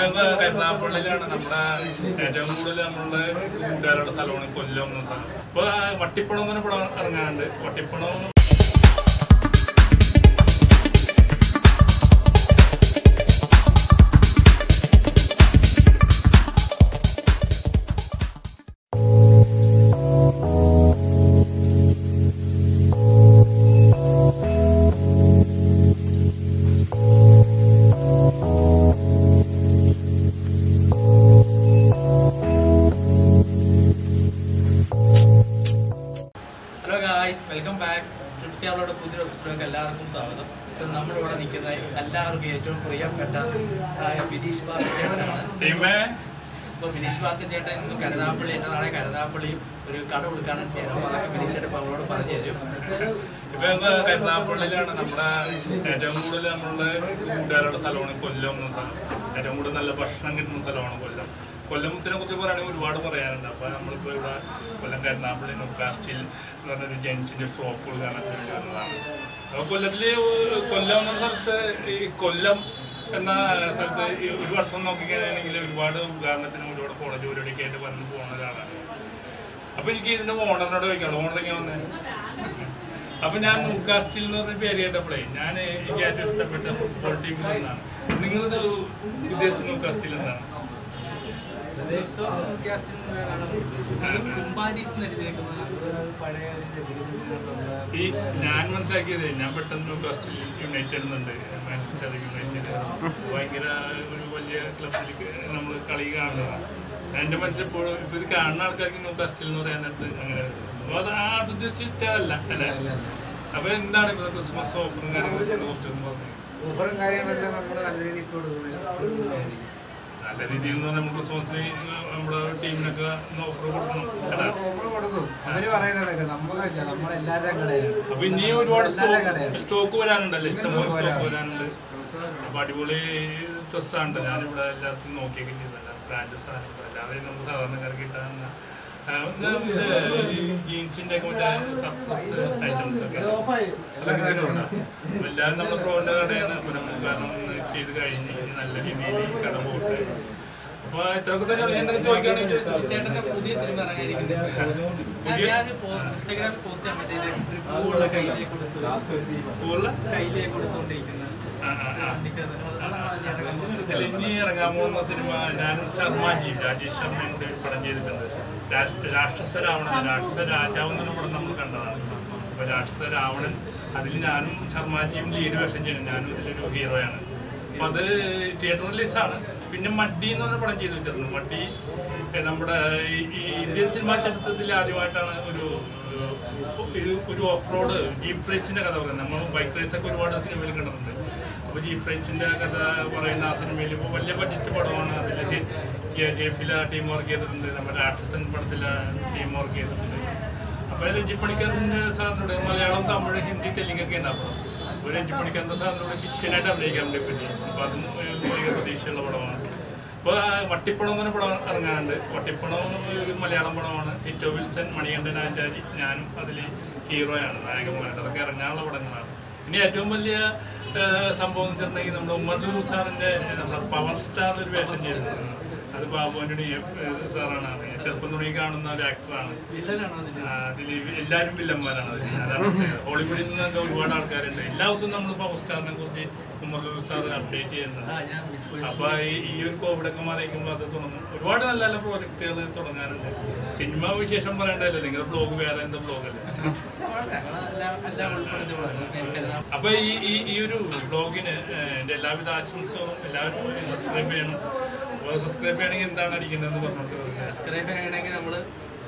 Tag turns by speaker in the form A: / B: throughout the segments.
A: ഇപ്പൊ കരുനാഗപ്പള്ളിയിലാണ് നമ്മുടെ ഏറ്റവും കൂടുതൽ നമ്മളുടെ കൂട്ടുകാരുടെ സ്ഥലമാണ് കൊല്ലം എന്ന സ്ഥലം ഇപ്പൊ വട്ടിപ്പണം എന്ന് പടം ഇറങ്ങാനുണ്ട് Vattippanam
B: hello guys welcome back trips അവളുടെ പുതിയൊരു എപ്പിസോഡിലേക്ക് എല്ലാവർക്കും സ്വാഗതം ഇത് നമ്മളിവിടെ നിൽക്കുന്ന എല്ലാവർക്കും ഏറ്റവും പ്രിയപ്പെട്ട ആയ ബിനീഷ് ബാസൻ ചേട്ടനാണ്
A: ടീമേ
B: ഇപ്പോൾ ബിനീഷ് ബാസൻ ചേട്ടൻ ഇന്ന് കരുനാഗപ്പള്ളി എൻ്റെ നാളെ കരുനാഗപ്പള്ളിയും ഒരു കട കൊടുക്കാനും ചെയ്യണം അപ്പോൾ അതൊക്കെ ബിനീഷ് ചേട്ടൻ ഇപ്പോൾ അവളോട് പറഞ്ഞു തരും
A: ഇപ്പൊ ഇപ്പൊ കരുനാഗപ്പള്ളിയിലാണ് നമ്മുടെ ഏറ്റവും കൂടുതൽ നമ്മളുടെ കൂട്ടുകാരുടെ സ്ഥലമാണ് കൊല്ലം എന്ന സ്ഥലം ഏറ്റവും കൂടുതൽ നല്ല ഭക്ഷണം കിട്ടുന്ന സ്ഥലമാണ് കൊല്ലം കൊല്ലത്തിനെ കുറിച്ച് പറയുകയാണെങ്കിൽ ഒരുപാട് പറയാനുണ്ട് അപ്പൊ നമ്മളിപ്പോ ഇവിടെ കൊല്ലം കരുനാഗപ്പള്ളി നുക്കാസ്റ്റിൽ എന്ന് പറഞ്ഞൊരു ജെൻസിന്റെ ഷോപ്പുകൾ കാണാൻ വേണ്ടി വന്നതാണ് അപ്പൊ കൊല്ലത്തില് ഒരു- കൊല്ലം എന്ന സ്ഥലത്ത് ഈ കൊല്ലം എന്ന സ്ഥലത്ത് ഈ ഒരു വർഷം നോക്കിക്കഴിഞ്ഞാണെങ്കിൽ ഒരുപാട് ഉദാഹരണത്തിന് ഒരുപാട് കോളേജ് പരിപാടിയൊക്കെ ആയിട്ട് വന്ന് പോകുന്ന ഒരാളാണ് അപ്പൊ എനിക്ക് ഇതിന്റെ ഓണറിനോട് ചോദിക്കാം ഓണർ എങ്ങനെ വന്നേ അപ്പൊ ഞാൻ നൂക്കാസ്റ്റിൽ എന്ന് പറഞ്ഞ പേര് കേട്ടപ്പോഴേ ഞാൻ എനിക്ക് ഏറ്റവും ഇഷ്ടപ്പെട്ട ഫുട്ബോൾ ടീമിൽ നിന്നാണ് നിങ്ങളിത് ഉദ്ദേശിച്ച നൂക്കാസ്റ്റിൽ എന്താണ്
B: കുമ്പാരീസ് എഴുതിയേക്കുന്ന പഴയ
A: ഈ ഞാൻ മനസ്സിലാക്കിയത് ഞാൻ പെട്ടെന്ന് നൂക്കാസ്റ്റിൽ യുണൈറ്റഡ് എന്നുണ്ട് മാഞ്ചസ്റ്റർ യുണൈറ്റഡ് ഭയങ്കര ഒരു വലിയ ക്ലബിൽ നമ്മൾ കളി കാണുന്നതാണ് എൻ്റെ മനസ്സിലെപ്പോഴും ഇപ്പൊ ഇത് കാണുന്ന ആൾക്കാർക്ക് നൂക്കാസ്റ്റിൽ എന്ന് പറയാൻ നേരത്ത് അങ്ങനെ അപ്പൊ അത് ആ അത് ഉദ്ദേശിച്ചിട്ടല്ല അല്ലേ അപ്പൊ എന്താണ് ഇപ്പൊ ക്രിസ്മസ് ഓഫറും കാര്യങ്ങളൊക്കെ കുറച്ചൊന്നും പറഞ്ഞു
C: ഓഫറും കാര്യങ്ങളെല്ലാം നമ്മൾ നല്ല രീതിയിൽ ഇട്ട് കൊടുക്കുന്നതായിരിക്കും
A: നല്ല രീതിയിൽ എന്ന് പറഞ്ഞാൽ നമ്മൾ ക്രിസ്മസിന് നമ്മുടെ ടീമിനൊക്കെ ഓഫർ കൊടുക്കണം അല്ല
C: ഓഫർ കൊടുക്കും അവര് പറയുന്നതൊക്കെ നമുക്കല്ല നമ്മളെല്ലാവരുടെയും കടയാണ്
A: അപ്പൊ ഇനിയും ഒരുപാട്
C: എല്ലാവരുടെ കടയാണ്.
A: സ്റ്റോക്ക് വരാനുണ്ടല്ലോ ഇഷ്ടംപോലെ സ്റ്റോക്ക് വരാനുണ്ട് അപ്പൊ അടിപൊളി ഡ്രസ്സാണ് ഞാനിവിടെ എല്ലാവർക്കും നോക്കിയൊക്കെ ചെയ്തല്ല ബ്രാൻഡ് സാധനങ്ങൾ അല്ലാതെ നമുക്ക് സാധാരണക്കാർക്ക് കിട്ടാവുന്ന ജീൻസിന്റെ ഒക്കെ മറ്റേ സർപ്ലസ് ഐറ്റംസ് ഒക്കെ അതൊക്കെ ഇതിലുണ്ട് അപ്പൊ എല്ലാവരും നമ്മുടെ പ്രോന്റെ കടയാണ് അപ്പൊ നമുക്ക് കാരണം ചെയ്ത് കഴിഞ്ഞ് ഇനി നല്ല രീതിയിൽ കട പോകട്ടെ അപ്പൊ ഇത്രയൊക്കെ തന്നെ എന്തൊക്കെ ചോദിക്കുകയാണെങ്കിൽ ചോദിച്ചോ.
B: ചേട്ടന്റെ പുതിയ സിനിമ ഇറങ്ങിയിരിക്കുന്നത് ഞാൻ ഇൻസ്റ്റാഗ്രാമിൽ പോസ്റ്റ് ചെയ്യാൻ പറ്റിയത് പൂവുള്ള കയ്യിലേക്ക് കൊടുത്തു
A: കൂടുതൽ
B: കയ്യിലേക്ക് കൊടുത്തുകൊണ്ടിരിക്കുന്ന
A: ആ ആ ആ
B: എനിക്കത് അതാണ് ചേട്ടൻ
A: ഇതിൽ ഇനി ഇറങ്ങാൻ പോകുന്ന സിനിമ ഞാൻ ശർമാജി രാജേഷ് ശർമ്മയും കൂടി പടം ചെയ്തിട്ടുണ്ട് രാഷ്- രാക്ഷസ രാവണൻ രാക്ഷസ രാജാവ് എന്നൊരു പടം നമ്മൾ കണ്ടതാണ് അപ്പൊ രാക്ഷസ രാവണൻ അതിൽ ഞാനും ശർമാജിയും ലീഡ് വേഷം ചെയ്യുന്നു ഞാനും ഇതിലൊരു ഹീറോയാണ് അപ്പൊ അത് തിയേറ്റർ റിലീസാണ് പിന്നെ മഡ്ഡി എന്ന് പറഞ്ഞ പടം ചെയ്തു വെച്ചിരുന്നു മഡ്ഡി ഏ, നമ്മുടെ ഈ ഈ ഇന്ത്യൻ സിനിമാ ചരിത്രത്തിൽ ആദ്യമായിട്ടാണ് ഒരു ഒരു ഒരു ഓഫ് റോഡ് ജീപ്പ് റേസിന്റെ കഥ പറയുന്നത് നമ്മൾ ബൈക്ക് റേസൊക്കെ ഒരുപാട് സിനിമയിൽ കണ്ടിട്ടുണ്ട് അപ്പോൾ ജീപ്പ് റേസിന്റെ കഥ പറയുന്ന ആ സിനിമയിൽ ഇപ്പോൾ വലിയ ബഡ്ജറ്റ് പടമാണ് അതിൽ ജെഫില ടീം വർക്ക് ചെയ്തിട്ടുണ്ട് നമ്മുടെ രാക്ഷസൻ പടത്തിലെ ടീം വർക്ക് ചെയ്തിട്ടുണ്ട് അപ്പോൾ രഞ്ജിത് പണിക്കറിന്റെ സാറിനോട് മലയാളം തമിഴ് ഹിന്ദി തെലുങ്കൊക്കെ ഉണ്ടാവും അപ്പോൾ രഞ്ജിത് പണിക്കറിന്റെ സാറിനോട് ശിഷ്യനായിട്ട് അഭിനയിക്കാൻ പറ്റി അപ്പോൾ അതും ഒരു വലിയ പ്രതീക്ഷയുള്ള പടമാണ് ഇപ്പോൾ വട്ടിപ്പണം എന്ന് പറഞ്ഞ പടം ഇറങ്ങാനുണ്ട് വട്ടിപ്പണം ഒരു മലയാളം പടമാണ് ടിറ്റോ വിൽസൺ മണികണ്ഠൻ ആചാരി ഞാനും അതിൽ ഹീറോയാണ് നായകന്മാരായിട്ട് അതൊക്കെ ഇറങ്ങാനുള്ള പടങ്ങളാണ് ഇനി ഏറ്റവും വലിയ ആ, സംഭവം എന്ന് വെച്ചിട്ടുണ്ടെങ്കിൽ നമ്മുടെ ഉമ്മർ ലുലു സാറിന്റെ നമ്മുടെ പവർ സ്റ്റാർ ഒരു വേഷം ചെയ്തിട്ടുണ്ട് അത് ബാബുവിൻ്റെ സാറാണ് അറിയുന്നത്. ചെറുപ്പം തുടങ്ങി കാണുന്ന ഒരു ആക്ടറാണ്
B: വില്ലനാണോ അതിന്റെ
A: അതിൽ എല്ലാവരും വില്ലന്മാരാണ് അതിൽ. അതാണ് പ്രത്യേകത. ഹോളിവുഡിൽ നിന്നൊക്കെ ഒരുപാട് ആൾക്കാരുണ്ട് എല്ലാ ദിവസവും നമ്മൾ പവർ സ്റ്റാറിനെ കുറിച്ച് ഉമ്മർ ലുലു സാർ അപ്ഡേറ്റ് ചെയ്യുന്നുണ്ട്
B: ആ ഞാൻ voice
A: അപ്പൊ ഈ ഈ ഒരു കോവിഡ് ഒക്കെ മാറിയിരിക്കുമ്പോൾ അത് തുടങ്ങും ഒരുപാട് നല്ല നല്ല പ്രോജക്റ്റുകൾ തുടങ്ങാനുണ്ട് സിനിമ വിശേഷം പറയണ്ടല്ലോ നിങ്ങളുടെ ബ്ലോഗ് വേറെ എന്താ ബ്ലോഗല്ലേ
B: എല്ലാം എല്ലാം ഉൾപ്പെടുത്തി പറഞ്ഞു എനിക്കറിയാം
A: അപ്പൊ ഈ ഈ ഈ ഒരു ബ്ലോഗിന് എൻ്റെ എല്ലാവിധ ആശംസകളും എല്ലാവരും സബ്സ്ക്രൈബ് ചെയ്യണം അപ്പോൾ സബ്സ്ക്രൈബ് ചെയ്യണമെങ്കിൽ എന്താണ് അടിക്കേണ്ടതെന്ന് പറഞ്ഞിട്ട്
B: സബ്സ്ക്രൈബ് ചെയ്യണമെങ്കിൽ നമ്മള്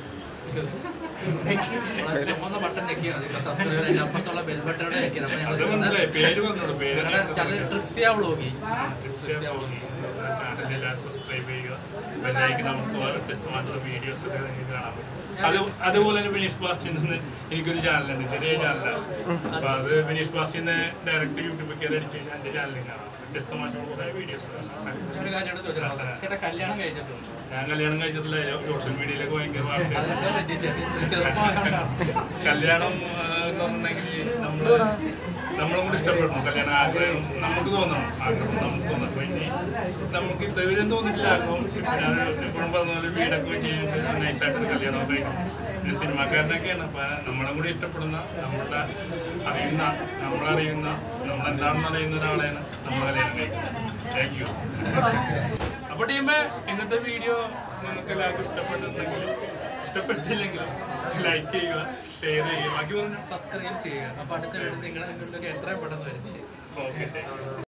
B: നമ്മള് ചുമന്ന ബട്ടൺ ഞെക്കിയാൽ മതി സബ്സ്ക്രൈബ് അതിന്റെ അപ്പുറത്തുള്ള ബെൽ ബട്ടൺ ഞെക്കിയാൽ അപ്പൊ
A: അത് മനസ്സിലായി പേര് പറഞ്ഞോളൂ പേര്
B: ഞങ്ങളുടെ ചാനൽ ട്രിപ്സിയ വ്ളോഗി
A: ചാനൽ എല്ലാവരും സബ്സ്ക്രൈബ് ചെയ്യുക ബെല്ലൈക്കൻ അമർത്തുക വ്യത്യസ്തമായിട്ടുള്ള വീഡിയോസ് ഒക്കെ നിങ്ങൾക്ക് കാണാൻ പറ്റും അത് അതുപോലെ തന്നെ ബിനീഷ് ബാസ്റ്റിൽ നിന്ന് എനിക്കൊരു ചാനലുണ്ട് ചെറിയ ചാനലാണ് അപ്പൊ അത് ബിനീഷ് ബാസ്റ്റിൽ ഡയറക്റ്റ് യൂട്യൂബിൽ കയറി അടിച്ച് കഴിഞ്ഞാൽ എൻ്റെ ചാനലിൽ കാണാം വ്യത്യസ്തമായിട്ടുള്ള കുറേ വീഡിയോസ് കാണാം
B: ഒരു കാര്യം ചോദിച്ചാൽ ചേട്ടാ കല്യാണം കഴിച്ചിട്ടുണ്ട്
A: ഞാൻ കല്യാണം കഴിച്ചിട്ടില്ല സോഷ്യൽ മീഡിയയിലൊക്കെ ഭയങ്കര വാർത്തയാണ്.
B: അതെന്താ പറ്റി? ചെറുപ്പമാക്കാൻ കാരണം
A: കല്യാണം ആ, എന്ന് പറഞ്ഞിട്ടുണ്ടെങ്കിൽ നമ്മള് നമ്മളും കൂടി ഇഷ്ടപ്പെടുന്നു കല്യാണം ആഗ്രഹം നമുക്ക് തോന്നണം ആഗ്രഹം നമുക്ക് തോന്നണം അപ്പൊ ഇനി നമുക്ക് ഇതുവരെയും തോന്നിട്ടില്ല ആഗ്രഹം ഇപ്പൊ ഞാൻ എപ്പോഴും പറഞ്ഞ പോലെ വീടൊക്കെ വെച്ച് കഴിഞ്ഞിട്ട് നൈസായിട്ട് കല്യാണമൊക്കെ കഴിക്കും ഇത് സിനിമാക്കാരനൊക്കെയാണ് അപ്പൊ നമ്മളെ കൂടി ഇഷ്ടപ്പെടുന്ന നമ്മളുടെ അറിയുന്ന നമ്മളറിയുന്ന നമ്മളെന്താണെന്ന് അറിയുന്ന ഒരാളെയാണ് നമ്മൾ കല്യാണം കഴിക്കുന്നത് താങ്ക് യു അപ്പൊ ടീമേ ഇന്നത്തെ വീഡിയോ നിങ്ങൾക്ക് എല്ലാവർക്കും ഇഷ്ടപ്പെട്ടിട്ടുണ്ടെങ്കിൽ ഇഷ്ടപ്പെട്ടില്ലെങ്കിലും ലൈക്ക് ചെയ്യുക ഷെയർ ചെയ്യുക ബാക്കി പറഞ്ഞു
B: സബ്സ്ക്രൈബ് ചെയ്യുക അപ്പൊ അടുത്ത വീഡിയോ നിങ്ങളുടെ മുന്നിലേക്ക് എത്രയും പെട്ടെന്ന് വരുന്നത്
A: ഓക്കെ